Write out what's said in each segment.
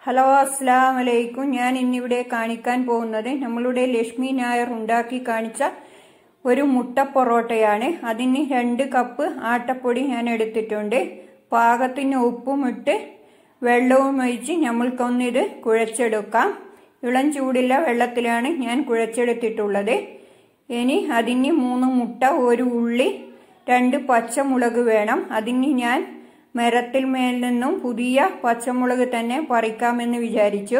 hello അസ്സാം വലൈക്കും ഞാൻ ഇന്നിവിടെ കാണിക്കാൻ പോകുന്നത് നമ്മളുടെ ലക്ഷ്മി നായർ ഉണ്ടാക്കി കാണിച്ച ഒരു മുട്ട പൊറോട്ടയാണ് അതിന് രണ്ട് കപ്പ് ആട്ടപ്പൊടി ഞാൻ എടുത്തിട്ടുണ്ട് പാകത്തിന് ഉപ്പും ഇട്ട് വെള്ളവും ഒഴിച്ച് നമ്മൾക്കൊന്നിത് കുഴച്ചെടുക്കാം ഇളം ചൂടുള്ള വെള്ളത്തിലാണ് ഞാൻ കുഴച്ചെടുത്തിട്ടുള്ളത് ഇനി അതിന് മൂന്ന് മുട്ട ഒരു ഉള്ളി രണ്ട് പച്ചമുളക് വേണം അതിന് ഞാൻ മരത്തിൽ മേൽ നിന്നും പുതിയ പച്ചമുളക് തന്നെ പറിക്കാമെന്ന് വിചാരിച്ചു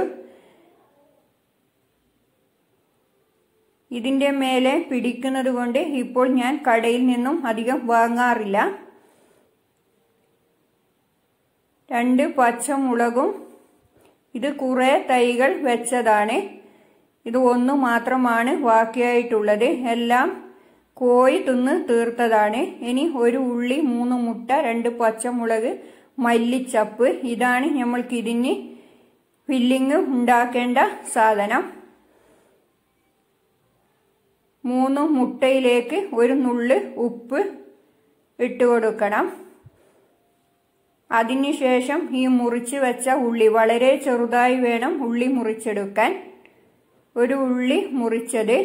ഇതിന്റെ മേലെ പിടിക്കുന്നത് കൊണ്ട് ഇപ്പോൾ ഞാൻ കടയിൽ നിന്നും അധികം വാങ്ങാറില്ല രണ്ട് പച്ചമുളകും ഇത് കുറെ തൈകൾ വെച്ചതാണ് ഇത് ഒന്ന് മാത്രമാണ് ബാക്കിയായിട്ടുള്ളത് എല്ലാം കോഴി തിന്ന് തീർത്തതാണ് ഇനി ഒരു ഉള്ളി മൂന്ന് മുട്ട രണ്ട് പച്ചമുളക് മല്ലിച്ചപ്പ് ഇതാണ് നമ്മൾക്ക് ഇതിന് ഫില്ലിങ് ഉണ്ടാക്കേണ്ട സാധനം മൂന്ന് മുട്ടയിലേക്ക് ഒരു നുള്ള് ഉപ്പ് ഇട്ട് കൊടുക്കണം അതിനുശേഷം ഈ മുറിച്ച് വെച്ച ഉള്ളി വളരെ ചെറുതായി വേണം ഉള്ളി മുറിച്ചെടുക്കാൻ ഒരു ഉള്ളി മുറിച്ചത്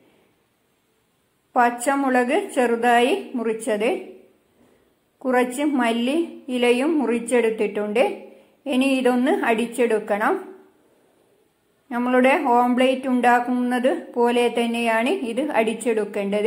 പച്ചമുളക് ചെറുതായി മുറിച്ചത് കുറച്ച് മല്ലി ഇലയും മുറിച്ചെടുത്തിട്ടുണ്ട് ഇനി ഇതൊന്ന് അടിച്ചെടുക്കണം നമ്മളുടെ ഓംപ്ലേറ്റ് ഉണ്ടാക്കുന്നത് പോലെ തന്നെയാണ് ഇത് അടിച്ചെടുക്കേണ്ടത്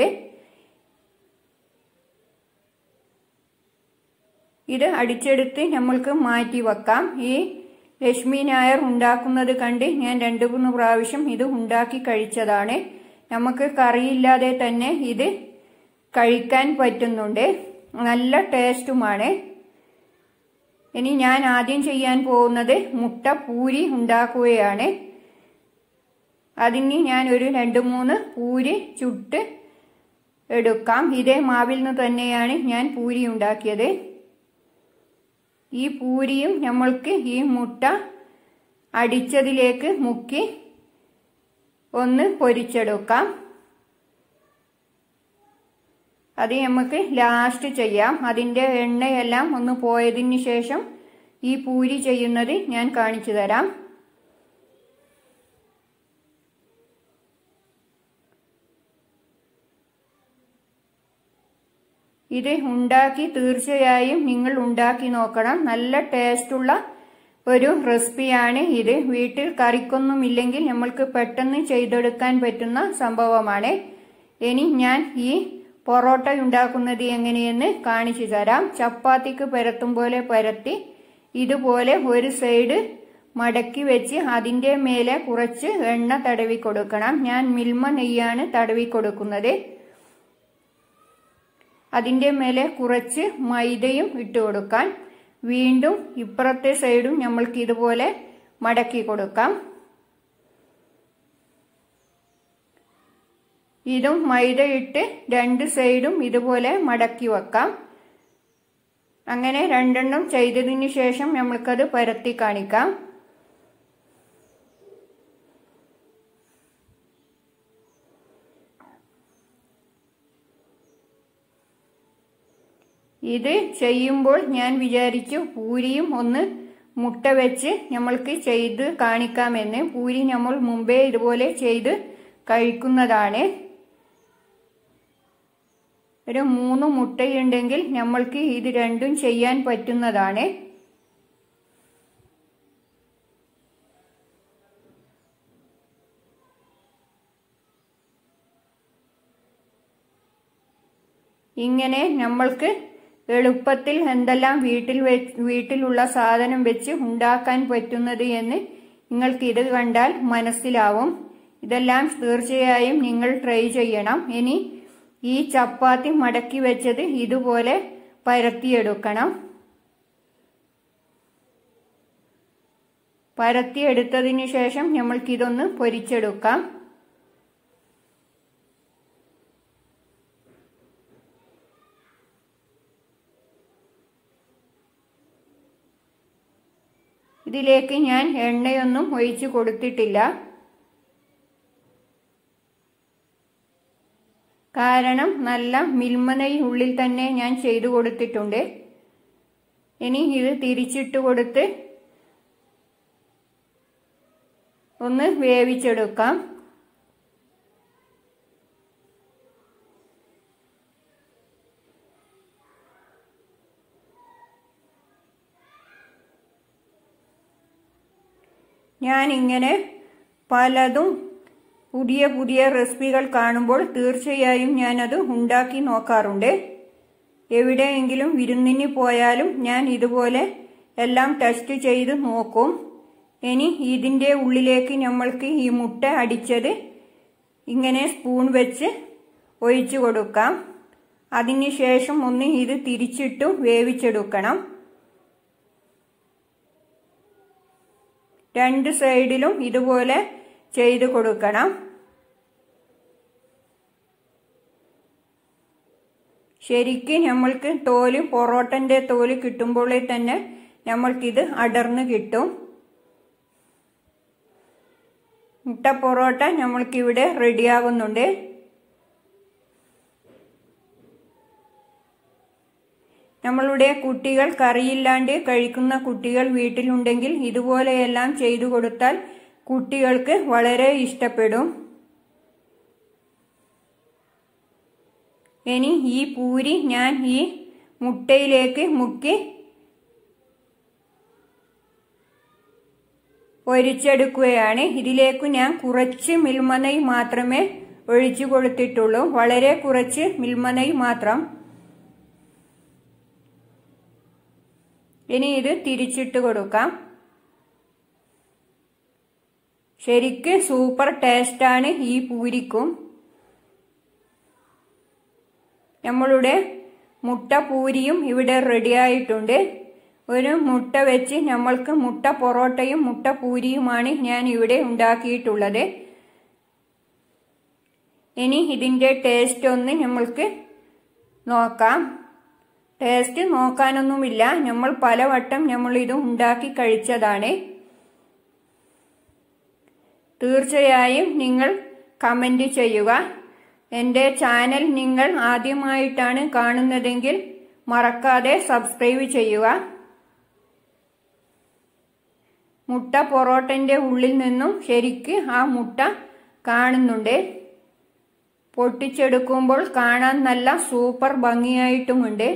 ഇത് അടിച്ചെടുത്ത് നമ്മൾക്ക് മാറ്റി വെക്കാം ഈ ലക്ഷ്മി നായർ ഉണ്ടാക്കുന്നത് കണ്ട് ഞാൻ രണ്ടു മൂന്ന് പ്രാവശ്യം ഇത് ഉണ്ടാക്കി കഴിച്ചതാണ് നമുക്ക് കറിയില്ലാതെ തന്നെ ഇത് കഴിക്കാൻ പറ്റുന്നുണ്ട് നല്ല ടേസ്റ്റുമാണ് ഇനി ഞാൻ ആദ്യം ചെയ്യാൻ പോകുന്നത് മുട്ട പൂരി ഉണ്ടാക്കുകയാണ് അതിന് ഞാൻ ഒരു രണ്ട് മൂന്ന് പൂരി ചുട്ട് എടുക്കാം ഇതേ മാവിൽ നിന്ന് തന്നെയാണ് ഞാൻ പൂരി ഉണ്ടാക്കിയത് ഈ പൂരിയും നമ്മൾക്ക് ഈ മുട്ട അടിച്ചതിലേക്ക് മുക്കി ഒന്ന് പൊരിച്ചെടുക്കാം അത് നമുക്ക് ലാസ്റ്റ് ചെയ്യാം അതിൻ്റെ എണ്ണയെല്ലാം ഒന്ന് പോയതിന് ശേഷം ഈ പൂരി ചെയ്യുന്നത് ഞാൻ കാണിച്ചു തരാം ഇത് ഉണ്ടാക്കി തീർച്ചയായും നിങ്ങൾ ഉണ്ടാക്കി നോക്കണം നല്ല ടേസ്റ്റുള്ള ഒരു റെസിപ്പിയാണ് ഇത് വീട്ടിൽ കറിക്കൊന്നുമില്ലെങ്കിൽ നമ്മൾക്ക് പെട്ടെന്ന് ചെയ്തെടുക്കാൻ പറ്റുന്ന സംഭവമാണ് ഇനി ഞാൻ ഈ പൊറോട്ട ഉണ്ടാക്കുന്നത് എങ്ങനെയെന്ന് കാണിച്ചു തരാം ചപ്പാത്തിക്ക് പരത്തും പോലെ പരത്തി ഇതുപോലെ ഒരു സൈഡ് മടക്കി വെച്ച് അതിൻ്റെ മേലെ കുറച്ച് എണ്ണ തടവി കൊടുക്കണം ഞാൻ മിൽമ നെയ്യാണ് തടവി കൊടുക്കുന്നത് അതിൻ്റെ മേലെ കുറച്ച് മൈദയും ഇട്ട് കൊടുക്കാൻ വീണ്ടും ഇപ്പുറത്തെ സൈഡും നമ്മൾക്ക് ഇതുപോലെ മടക്കി കൊടുക്കാം ഇതും മൈദ ഇട്ട് രണ്ട് സൈഡും ഇതുപോലെ മടക്കി വെക്കാം അങ്ങനെ രണ്ടെണ്ണം ചെയ്തതിന് ശേഷം നമ്മൾക്കത് പരത്തി കാണിക്കാം ഇത് ചെയ്യുമ്പോൾ ഞാൻ വിചാരിച്ചു പൂരിയും ഒന്ന് മുട്ട വെച്ച് നമ്മൾക്ക് ചെയ്ത് കാണിക്കാമെന്ന് പൂരി നമ്മൾ മുമ്പേ ഇതുപോലെ ചെയ്ത് കഴിക്കുന്നതാണ് ഒരു മൂന്ന് മുട്ടയുണ്ടെങ്കിൽ നമ്മൾക്ക് ഇത് രണ്ടും ചെയ്യാൻ പറ്റുന്നതാണ് ഇങ്ങനെ നമ്മൾക്ക് എളുപ്പത്തിൽ എന്തെല്ലാം വീട്ടിൽ വീട്ടിലുള്ള സാധനം വെച്ച് ഉണ്ടാക്കാൻ പറ്റുന്നത് എന്ന് നിങ്ങൾക്ക് ഇത് കണ്ടാൽ മനസ്സിലാവും ഇതെല്ലാം തീർച്ചയായും നിങ്ങൾ ട്രൈ ചെയ്യണം ഇനി ഈ ചപ്പാത്തി മടക്കി വെച്ചത് ഇതുപോലെ പരത്തിയെടുക്കണം പരത്തിയെടുത്തതിന് ശേഷം നമ്മൾക്കിതൊന്ന് പൊരിച്ചെടുക്കാം ഇതിലേക്ക് ഞാൻ എണ്ണയൊന്നും ഒഴിച്ചു കൊടുത്തിട്ടില്ല കാരണം നല്ല മിൽമനൈ ഉള്ളിൽ തന്നെ ഞാൻ ചെയ്തു കൊടുത്തിട്ടുണ്ട് ഇനി ഇത് തിരിച്ചിട്ട് കൊടുത്ത് ഒന്ന് വേവിച്ചെടുക്കാം ഞാൻ ഇങ്ങനെ പലതും പുതിയ പുതിയ റെസിപ്പികൾ കാണുമ്പോൾ തീർച്ചയായും ഞാനത് ഉണ്ടാക്കി നോക്കാറുണ്ട് എവിടെയെങ്കിലും വിരുന്നിന് പോയാലും ഞാൻ ഇതുപോലെ എല്ലാം ടെസ്റ്റ് ചെയ്ത് നോക്കും ഇനി ഇതിൻ്റെ ഉള്ളിലേക്ക് നമ്മൾക്ക് ഈ മുട്ട അടിച്ചത് ഇങ്ങനെ സ്പൂൺ വെച്ച് ഒഴിച്ചു കൊടുക്കാം അതിനുശേഷം ഒന്ന് ഇത് തിരിച്ചിട്ടു വേവിച്ചെടുക്കണം രണ്ട് സൈഡിലും ഇതുപോലെ ചെയ്ത് കൊടുക്കണം ശരിക്ക് നമ്മൾക്ക് തോല് പൊറോട്ടൻ്റെ തോല് കിട്ടുമ്പോഴേ തന്നെ നമ്മൾക്കിത് അടർന്ന് കിട്ടും മുട്ട പൊറോട്ട നമ്മൾക്കിവിടെ റെഡിയാകുന്നുണ്ട് നമ്മളുടെ കുട്ടികൾ കറിയില്ലാണ്ട് കഴിക്കുന്ന കുട്ടികൾ വീട്ടിലുണ്ടെങ്കിൽ ഇതുപോലെയെല്ലാം ചെയ്തു കൊടുത്താൽ കുട്ടികൾക്ക് വളരെ ഇഷ്ടപ്പെടും ഇനി ഈ പൂരി ഞാൻ ഈ മുട്ടയിലേക്ക് മുക്കി ഒരിച്ചെടുക്കുകയാണ് ഇതിലേക്ക് ഞാൻ കുറച്ച് മിൽമനൈ മാത്രമേ ഒഴിച്ചു കൊടുത്തിട്ടുള്ളൂ വളരെ കുറച്ച് മിൽമനൈ മാത്രം ഇനി ഇത് തിരിച്ചിട്ട് കൊടുക്കാം ശരിക്ക് സൂപ്പർ ടേസ്റ്റാണ് ഈ പൂരിക്കും നമ്മളുടെ മുട്ട പൂരിയും ഇവിടെ റെഡിയായിട്ടുണ്ട് ഒരു മുട്ട വെച്ച് നമ്മൾക്ക് മുട്ട പൊറോട്ടയും മുട്ട പൂരിയുമാണ് ഞാൻ ഇവിടെ ഉണ്ടാക്കിയിട്ടുള്ളത് ഇനി ഇതിൻ്റെ ടേസ്റ്റ് ഒന്ന് നമ്മൾക്ക് നോക്കാം ടേസ്റ്റ് നോക്കാനൊന്നുമില്ല നമ്മൾ പലവട്ടം നമ്മൾ ഇത് ഉണ്ടാക്കി കഴിച്ചതാണ് തീർച്ചയായും നിങ്ങൾ കമന്റ് ചെയ്യുക എൻ്റെ ചാനൽ നിങ്ങൾ ആദ്യമായിട്ടാണ് കാണുന്നതെങ്കിൽ മറക്കാതെ സബ്സ്ക്രൈബ് ചെയ്യുക മുട്ട പൊറോട്ടൻ്റെ ഉള്ളിൽ നിന്നും ശരിക്ക് ആ മുട്ട കാണുന്നുണ്ട് പൊട്ടിച്ചെടുക്കുമ്പോൾ കാണാൻ നല്ല സൂപ്പർ ഭംഗിയായിട്ടുമുണ്ട്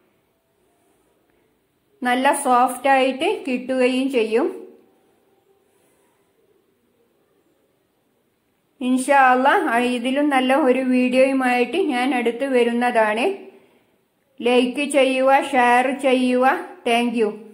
നല്ല സോഫ്റ്റ് ആയിട്ട് കിട്ടുകയും ചെയ്യും ഇൻഷാല്ല ഇതിലും നല്ല ഒരു വീഡിയോയുമായിട്ട് ഞാൻ അടുത്ത് വരുന്നതാണ് ലൈക്ക് ചെയ്യുക ഷെയർ ചെയ്യുക താങ്ക്